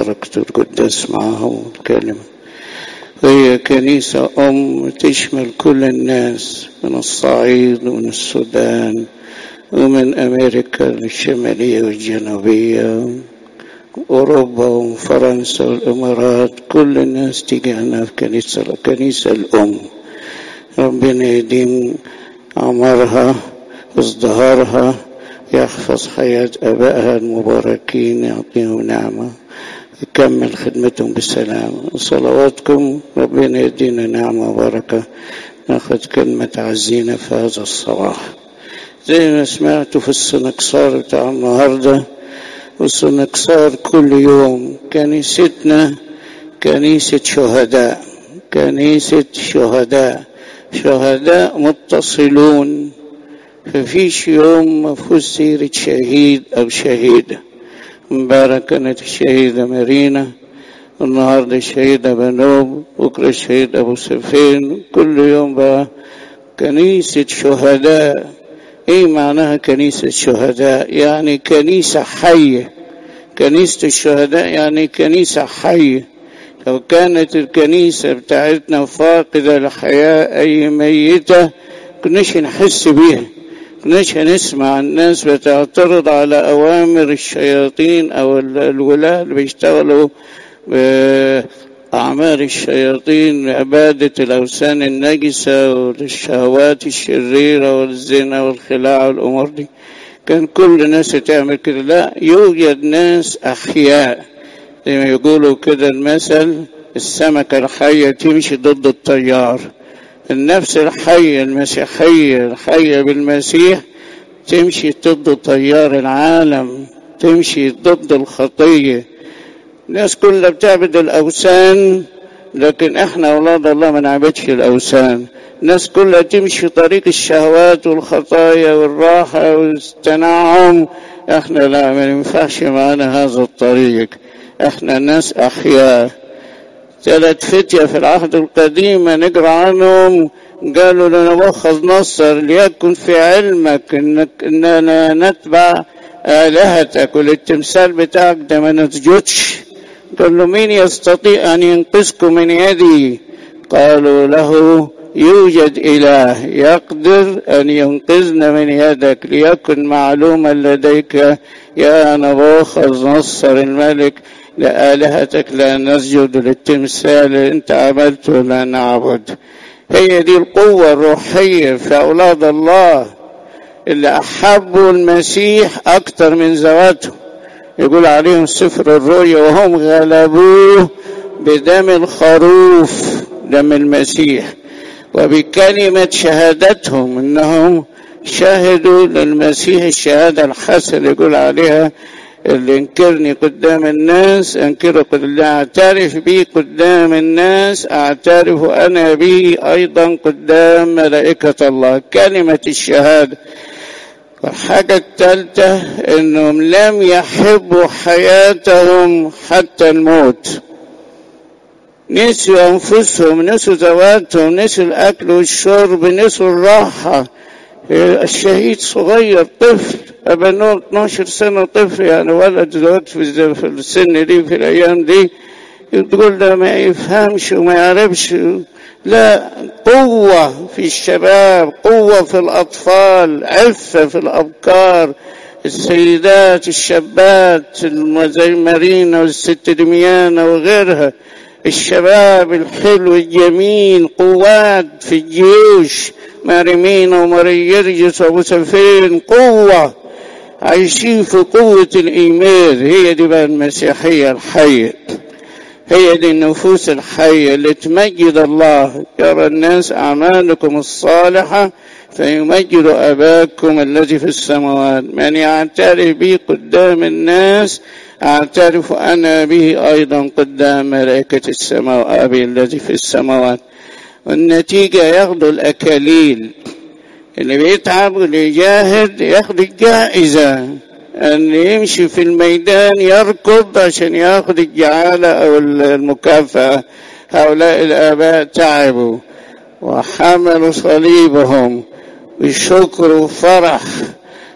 بركة القداس معهم الكلمة هي كنيسة أم تشمل كل الناس من الصعيد ومن السودان ومن أمريكا الشمالية والجنوبية أوروبا وفرنسا والإمارات كل الناس تيجي هنا في كنيسة كنيسة الأم ربنا يديم عمرها ازدهارها يحفظ حياة أبائها المباركين يعطيهم نعمة يكمل خدمتهم بالسلام صلواتكم ربنا يدينا نعمة وبركة ناخذ كلمة عزينا في هذا الصباح زي ما سمعتوا في السنكسار بتاع النهارده والسنكسار كل يوم كنيستنا كنيسة شهداء كنيسة شهداء شهداء متصلون ففيش يوم ما فيهوش سيرة شهيد أو شهيدة امبارح كانت الشهيدة مارينا النهاردة الشهيدة بنوب بكرة الشهيد أبو سفين كل يوم بقى كنيسة شهداء ايه معناها كنيسة شهداء يعني كنيسة حية كنيسة الشهداء يعني كنيسة حية لو كانت الكنيسة بتاعتنا فاقدة لحياة أي ميتة كناش نحس بيها كناش هنسمع الناس بتعترض على أوامر الشياطين أو الولاة اللي بيشتغلوا أعمال الشياطين عبادة الأوثان النجسة والشهوات الشريرة والزنا والخلاع والأمور دي كان كل الناس تعمل كده لا يوجد ناس أحياء زي ما يقولوا كده المثل السمكة الحية تمشي ضد التيار النفس الحية المسيحية الحية بالمسيح تمشي ضد تيار العالم تمشي ضد الخطيه الناس كلها بتعبد الأوثان لكن احنا أولاد الله ما نعبدش الأوثان الناس كلها تمشي طريق الشهوات والخطايا والراحة والتنعم احنا لا ما ينفعش معنا هذا الطريق احنا ناس أحياء ثلاث فتية في العهد القديم نقرأ عنهم قالوا لنبوخذ نصر ليكن في علمك انك اننا نتبع آلهتك والتمثال بتاعك ده ما نسجدش قال له مين يستطيع أن ينقذكم من يدي قالوا له يوجد إله يقدر أن ينقذنا من يدك ليكن معلوما لديك يا نبوخذ نصر الملك لآلهتك لا نسجد للتمثال اللي أنت عملته لا نعبد هي دي القوة الروحية في أولاد الله اللي أحبوا المسيح أكثر من ذواتهم يقول عليهم سفر الرؤيا وهم غلبوه بدم الخروف دم المسيح وبكلمة شهادتهم انهم شهدوا للمسيح الشهادة الحسنة يقول عليها اللي انكرني قدام الناس انكره اللي اعترف بي قدام الناس اعترف انا به ايضا قدام ملائكة الله كلمة الشهادة والحاجة الثالثة انهم لم يحبوا حياتهم حتى الموت نسوا انفسهم نسوا ذواتهم نسوا الاكل والشرب نسوا الراحة الشهيد صغير طفل ابنه 12 سنة طفل يعني ولد دلوقتي في السن دي في الايام دي تقول ده ما يفهمش وما يعرفش لا قوة في الشباب قوة في الأطفال عفة في الأبكار السيدات الشابات زي مارينا والست دميانة وغيرها الشباب الحلو الجميل قوات في الجيوش ماريمينا وماريرجس وابو سفين قوة عايشين في قوة الإيمان هي دي بقى المسيحية الحية هي دي النفوس الحية اللي تمجد الله يرى الناس أعمالكم الصالحة فيمجد أباكم الذي في السماوات من يعترف بي قدام الناس أعترف أنا به أيضا قدام ملائكة السماء أبي الذي في السماوات والنتيجة ياخدوا الأكاليل اللي بيتعب واللي يجاهد ياخد الجائزة أن يمشي في الميدان يركض عشان ياخد الجعالة أو المكافأة هؤلاء الآباء تعبوا وحملوا صليبهم بشكر وفرح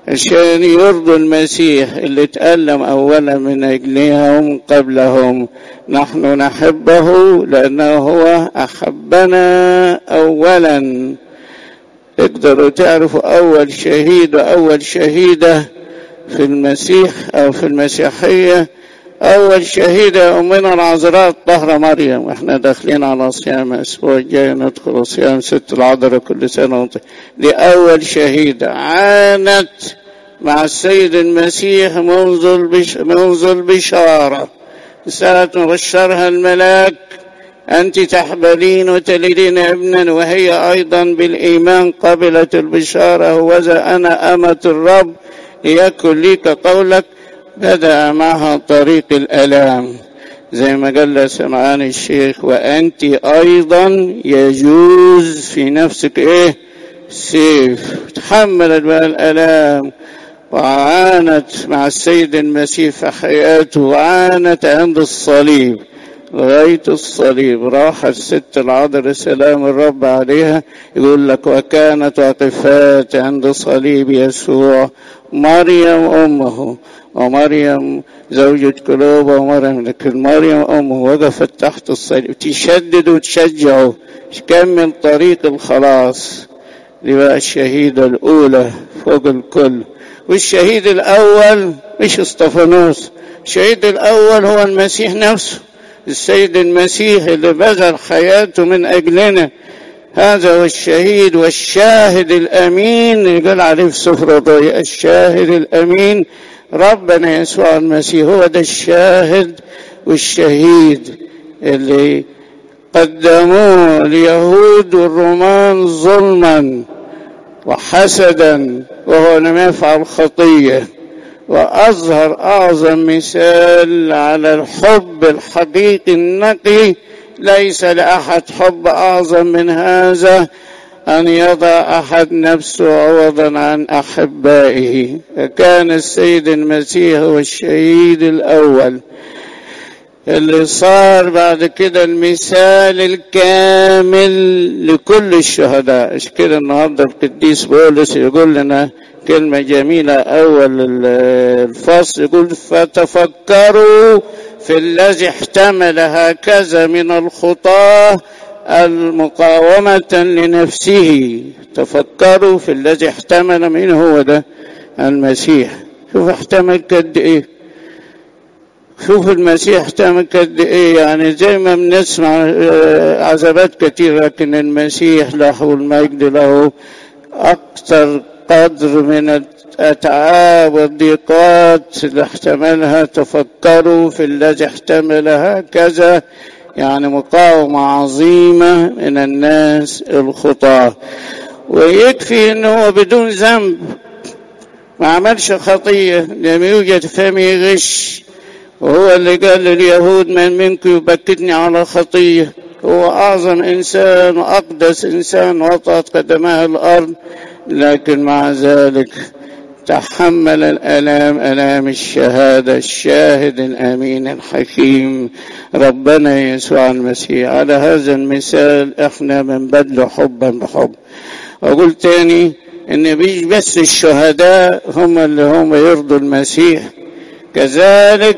عشان يرضوا المسيح اللي تألم أولا من أجلهم قبلهم نحن نحبه لأنه هو أحبنا أولا تقدروا تعرفوا أول شهيد وأول شهيدة في المسيح أو في المسيحية أول شهيدة أمنا العذراء الطهرة مريم إحنا داخلين على صيام الأسبوع الجاي ندخل صيام ست العذراء كل سنة دي أول شهيدة عانت مع السيد المسيح منذ البش... منذ البشارة ساعة بشرها الملاك أنت تحبلين وتلدين ابنا وهي أيضا بالإيمان قبلت البشارة وذا أنا أمة الرب ليكن ليك قولك بدأ معها طريق الألام زي ما قال سمعان الشيخ وأنت أيضا يجوز في نفسك إيه سيف تحملت بقى الألام وعانت مع السيد المسيح في حياته وعانت عند الصليب لغاية الصليب راح الست العذراء سلام الرب عليها يقول لك وكانت واقفات عند صليب يسوع مريم أمه ومريم زوجة كلوبة ومريم لكن مريم أمه وقفت تحت الصليب تشدد وتشجعه تكمل طريق الخلاص دي بقى الشهيدة الأولى فوق الكل والشهيد الأول مش اسطفانوس الشهيد الأول هو المسيح نفسه السيد المسيح اللي بذل حياته من أجلنا هذا هو الشهيد والشاهد الأمين اللي قال عليه في سفر الرؤيا الشاهد الأمين ربنا يسوع المسيح هو ده الشاهد والشهيد اللي قدموه اليهود والرومان ظلما وحسدا وهو لم يفعل خطيه وأظهر أعظم مثال على الحب الحقيقي النقي ليس لأحد حب أعظم من هذا أن يضع أحد نفسه عوضا عن أحبائه فكان السيد المسيح هو الشهيد الأول اللي صار بعد كده المثال الكامل لكل الشهداء مش كده النهارده القديس بولس يقول لنا كلمة جميلة أول الفصل يقول فتفكروا في الذي احتمل هكذا من الخطاة المقاومة لنفسه تفكروا في الذي احتمل من هو ده المسيح شوف احتمل قد ايه شوف المسيح احتمل قد ايه يعني زي ما بنسمع عذابات كتير لكن المسيح له المجد له اكثر قدر من الأتعاب والضيقات اللي احتملها تفكروا في الذي احتمل هكذا يعني مقاومة عظيمة من الناس الخطاة ويكفي انه بدون ذنب ما عملش خطية لم يوجد فمي غش وهو اللي قال لليهود من منكم يبكتني على خطية هو أعظم إنسان وأقدس إنسان وطأت قدماه الأرض لكن مع ذلك تحمل الالام الام الشهاده الشاهد الامين الحكيم ربنا يسوع المسيح على هذا المثال احنا بنبدل حبا بحب اقول تاني ان مش بس الشهداء هم اللي هم يرضوا المسيح كذلك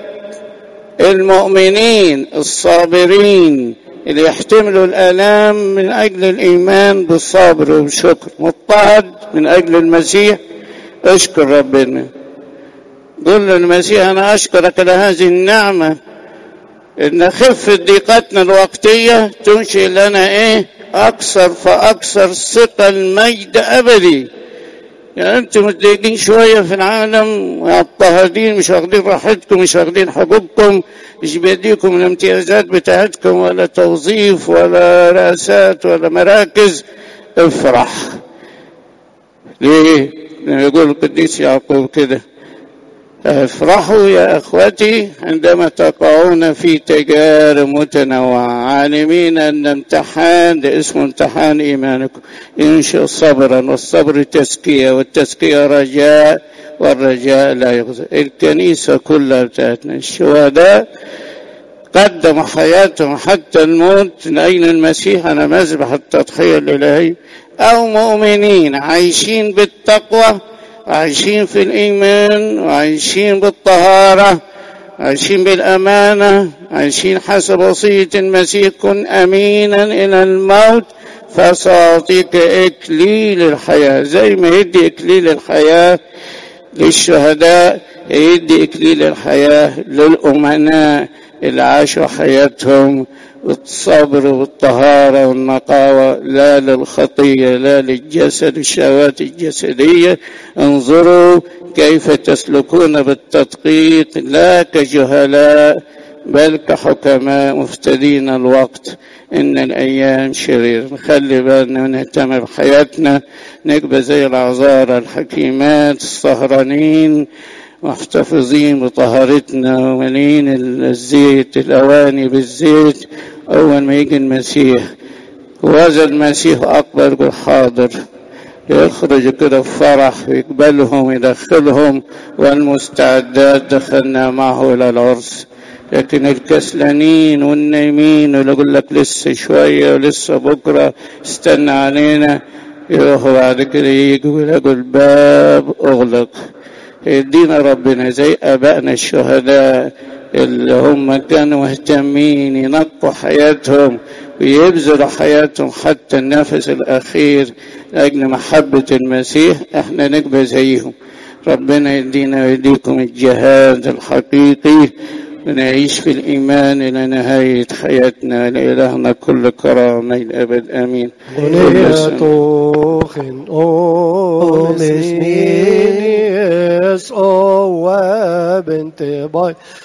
المؤمنين الصابرين اللي يحتملوا الآلام من أجل الإيمان بالصبر والشكر مضطهد من أجل المسيح اشكر ربنا قل للمسيح أنا أشكرك لهذه النعمة إن خفة ضيقتنا الوقتية تنشئ لنا إيه أكثر فأكثر ثقة المجد أبدي يعني انتم متضايقين شويه في العالم مضطهدين مش واخدين راحتكم مش واخدين حقوقكم مش بيديكم الامتيازات بتاعتكم ولا توظيف ولا رئاسات ولا مراكز افرح ليه؟ يقول القديس يعقوب كده افرحوا يا اخوتي عندما تقعون في تجارب متنوعه عالمين ان امتحان ده اسمه امتحان ايمانكم ينشئ صبرا والصبر تزكيه والتزكيه رجاء والرجاء لا يخزى الكنيسه كلها بتاعتنا الشهداء قدموا حياتهم حتى الموت لاجل المسيح على مذبح التضحيه الالهيه او مؤمنين عايشين بالتقوى عايشين في الإيمان وعايشين بالطهارة عايشين بالأمانة عايشين حسب وصية المسيح كن أمينا إلى الموت فسأعطيك إكليل الحياة زي ما يدي إكليل الحياة للشهداء يدي إكليل الحياة للأمناء اللي عاشوا حياتهم بالصبر والطهارة والنقاوة لا للخطية لا للجسد الشهوات الجسدية انظروا كيف تسلكون بالتدقيق لا كجهلاء بل كحكماء مفتدين الوقت إن الأيام شرير نخلي بالنا ونهتم بحياتنا نبقى زي الأعذار الحكيمات السهرانين محتفظين بطهارتنا ومليين الزيت الأواني بالزيت أول ما يجي المسيح وهذا المسيح أكبر بالحاضر يخرج كده بفرح ويقبلهم ويدخلهم والمستعدات دخلنا معه إلى العرس لكن الكسلانين والنايمين واللي يقول لك لسه شوية ولسه بكرة استنى علينا يروحوا بعد كده يجوا يلاقوا الباب أغلق يدينا ربنا زي أبائنا الشهداء اللي هم كانوا مهتمين ينقوا حياتهم ويبذلوا حياتهم حتى النفس الأخير لأجل محبة المسيح احنا نبقى زيهم ربنا يدينا ويديكم الجهاد الحقيقي ونعيش في الإيمان إلى نهاية حياتنا لإلهنا كل كرامة الأبد آمين Gonetochen o misminis o wabente boy